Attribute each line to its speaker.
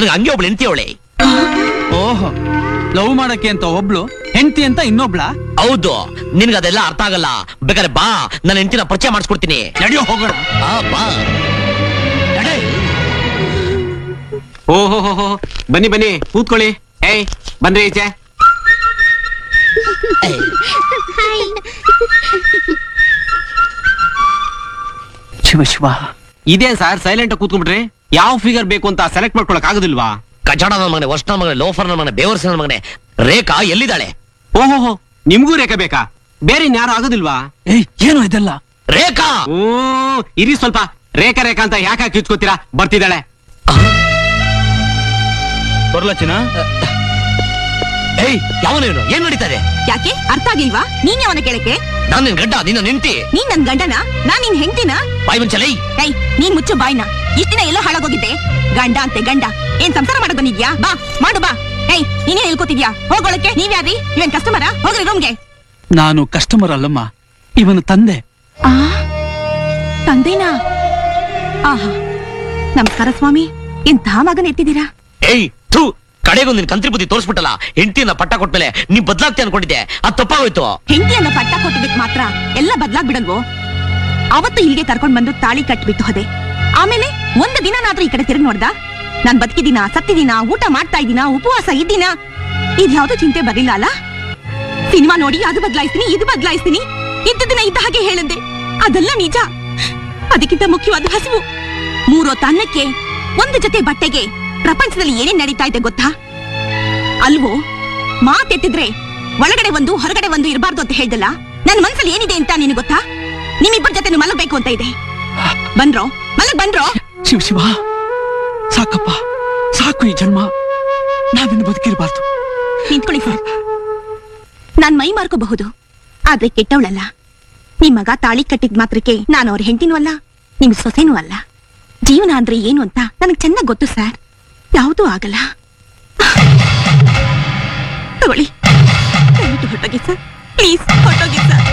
Speaker 1: ನನಗೆ ಹಂಗೆ ಒಬ್ಳು ಹೆಂಡತಿ ಅವಳೆ
Speaker 2: ಓಹೋ ಲವ್ ಮಾಡಕ್ಕೆ ಅಂತ ಒಬ್ಳು ಹೆಂಡತಿ ಅಂತ ಇನ್ನೊಬ್ಳ
Speaker 1: ಹೌದು ನಿನ್ಗೆ ಅದೆಲ್ಲ ಅರ್ಥ ಆಗಲ್ಲ ಬೇಕಾದ್ರೆ ಬಾ ನನ್ನ ಹೆಂಡತಿನ ಪರಿಚಯ ಮಾಡಿಸ್ಕೊಡ್ತೀನಿ
Speaker 2: ನಡೆಯೋ ಹೋಗೋಣ
Speaker 1: ಆ, ಬಾ ನಡೆ.
Speaker 3: ಓಹೋ ಹೋ ಹೋ ಬನ್ನಿ ಬನ್ನಿ ಕೂತ್ಕೊಳ್ಳಿ ಏಯ್ ಬಂದ್ರಿ ಈಚೆ
Speaker 2: ಶಿವ ಶಿವ
Speaker 3: ಇದೇನ್ ಸರ್ ಸೈಲೆಂಟ್ ಕೂತ್ಕೊಂಡ್ಬಿಟ್ರಿ ಯಾವ ಫಿಗರ್ ಬೇಕು ಅಂತ ಸೆಲೆಕ್ಟ್ ಮಾಡ್ಕೊಳಕ್ ಆಗುದಿಲ್ವಾ
Speaker 1: ಕಚಡ ನನ್ನ ಮಗನೆ ವರ್ಷ ನನ್ನ ಮಗನೆ ಲೋಫರ್ ನನ್ನ ಮಗನೆ ಬೇವರ್ಸ್ ನನ್ನ ಮಗನೆ ರೇಖಾ ಎಲ್ಲಿದ್ದಾಳೆ
Speaker 3: ಓಹೋ ಹೋ ನಿಮ್ಗೂ ರೇಖೆ ಬೇಕಾ ಬೇರೆ ಇನ್ಯಾರು ಆಗುದಿಲ್ವಾ
Speaker 2: ಏಯ್ ಏನು ಇದೆಲ್ಲ
Speaker 1: ರೇಖಾ
Speaker 3: ಓ ಇರಿ ಸ್ವಲ್ಪ ರೇಖಾ ರೇಖಾ ಅಂತ ಯಾಕೆ ಕಿಚ್ಕೋತೀರಾ ಬರ್ತಿದ್ದಾಳೆ
Speaker 2: ಬರ್ಲ ಚಿನ್ನ
Speaker 1: ಏಯ್ ಯಾವನೇನು ಏನ್ ನಡೀತಾ ಇದೆ
Speaker 4: ಯಾಕೆ ಅರ್ಥ ಆಗಿಲ್ವಾ ನೀನ್ ಅವನ ಕೇಳಕ್ಕೆ
Speaker 1: ನಾನು ನಿನ್ ಗಡ್ಡ ನಿನ್ನ ನಿಂತಿ
Speaker 4: ನೀನ್ ನನ್ ಗಂಡನ ನಾನ್ ನಿನ್ ಹೆಂಡ್ತಿನ
Speaker 1: ಬಾಯ್ ಮುಂಚಲೈ
Speaker 4: ಏಯ್ ನೀನ್ ಮುಚ್ಚು ಬಾಯ್ನ ಇಷ್ಟ ದಿನ ಎಲ್ಲೋ ಹಾಳಾಗೋಗಿದ್ದೆ ಗಂಡ ಅಂತೆ ಗಂಡ ಏನ್ ಸಂಸಾರ ಮಾಡಕ್ ಬಂದಿದ್ಯಾ ಬಾ ಮಾಡು ಬಾ ಏಯ್ ನೀನೇ ಹೇಳ್ಕೊತಿದ್ಯಾ ಹೋಗೋಳಕ್ಕೆ ನೀವ್ಯಾರಿ ಇವೇನ್ ಕಸ್ಟಮರಾ ಹೋಗ್ರಿ ರೂಮ್ಗೆ
Speaker 2: ನಾನು ಕಸ್ಟಮರ್ ಅಲ್ಲಮ್ಮ ಇವನ ತಂದೆ
Speaker 4: ಆ ತಂದೆನಾ ಆಹಾ ನಮಸ್ಕಾರ ಸ್ವಾಮಿ ಎಂಥ ಮಗನ ಎತ್ತಿದ್ದೀರಾ
Speaker 1: ಏಯ್ ಥೂ ಕಡೆಗೂ ನಿನ್ ಕಂತ್ರಿ ಬುದ್ಧಿ ತೋರಿಸ್ಬಿಟ್ಟಲ್ಲ ಹೆಂಡತಿಯನ್ನ ಪಟ್ಟ ಕೊಟ್ಮೇಲೆ ನೀ ಬದ್ಲಾಗ್ತಿ ಅನ್ಕೊಂಡಿದ್ದೆ ಅದ್ ತಪ್ಪಾಗೋಯ್ತು
Speaker 4: ಹೆಂಡತಿಯನ್ನ ಪಟ್ಟ ಕೊಟ್ಟಿದ್ದಕ್ ಮಾತ್ರ ಎಲ್ಲ ಬದ್ಲಾಗ್ ಬಿಡಲ್ವೋ ಅವತ್ತು ಇಲ್ಲಿಗೆ ಕರ್ಕೊಂಡ್ ಬಂದು ತಾಳಿ ಕಟ್ಬಿಟ್ಟು ಹೋದೆ ಆಮೇಲೆ ಒಂದು ದಿನನಾದ್ರೂ ಈ ಕಡೆ ತಿರುಗಿ ನೋಡ್ದ ನಾನ್ ಬದುಕಿದಿನ ಸತ್ತಿದಿನ ಊಟ ಮಾಡ್ತಾ ಇದ್ದೀನ ಉಪವಾಸ ಇದ್ದೀನ ಇದ್ಯಾವ್ದು ಚಿಂತೆ ಬರಲಿಲ್ಲ ಅಲ್ಲ ಸಿನಿಮಾ ನೋಡಿ ಅದು ಬದಲಾಯಿಸ್ತೀನಿ ಇದು ಬದಲಾಯಿಸ್ತೀನಿ ಇದ್ದದನ್ನ ಇದ್ದ ಹಾಗೆ ಹೇಳಂದೆ ಅದೆಲ್ಲ ನಿಜ ಅದಕ್ಕಿಂತ ಮುಖ್ಯವಾದ ಹಸಿವು ಮೂರೋ ತನ್ನಕ್ಕೆ ಒಂದು ಜೊತೆ ಬಟ್ಟೆಗೆ ಪ್ರಪಂಚದಲ್ಲಿ ಏನೇನ್ ನಡೀತಾ ಇದೆ ಗೊತ್ತಾ ಅಲ್ವೋ ಮಾತೆತ್ತಿದ್ರೆ ಒಳಗಡೆ ಒಂದು ಹೊರಗಡೆ ಒಂದು ಇರಬಾರ್ದು ಅಂತ ಹೇಳ್ದಲ್ಲ ನನ್ ಮನ್ಸಲ್ಲಿ ಏನಿದೆ ಅಂತ ನಿನಗೆ ಗೊತ್ತಾ ನಿಮ್ಮಿಬ್ಬರ ಜೊತೆ ಮಲಗಬೇಕು ಅಂತ ಇದೆ ಬಂದ್ರೋ ಮಲಗ್ ಬಂದ್ರೋ
Speaker 2: ಶಿವ ಶಿವ ಸಾಕಪ್ಪ ಸಾಕು ಈ ಜನ್ಮ ನಾವಿನ್ನು ಬದುಕಿರಬಾರ್ದು
Speaker 4: ನಿಂತ್ಕೊಳ್ಳಿ ಸರ್ ನಾನ್ ಮೈ ಮಾರ್ಕೋಬಹುದು ಆದ್ರೆ ಕೆಟ್ಟವಳಲ್ಲ ನಿಮ್ ಮಗ ತಾಳಿ ಕಟ್ಟಿದ್ ಮಾತ್ರಕ್ಕೆ ನಾನು ಅವ್ರ ಹೆಂಡತಿನೂ ಅಲ್ಲ ನಿಮ್ ಸೊಸೆನೂ ಅಲ್ಲ ಜೀವನ ಅಂದ್ರೆ ಏನು ಅಂತ ನನಗ್ ಚೆನ್ನಾಗ್ ಗೊತ್ತು ಸರ್ ಯಾವುದೂ ಆಗಲ್ಲ ತಗೊಳ್ಳಿ ದಯವಿಟ್ಟು ಹೊರಟೋಗಿ ಸರ್ ಪ್ಲೀಸ್ ಹೊರಟೋಗಿ ಸರ್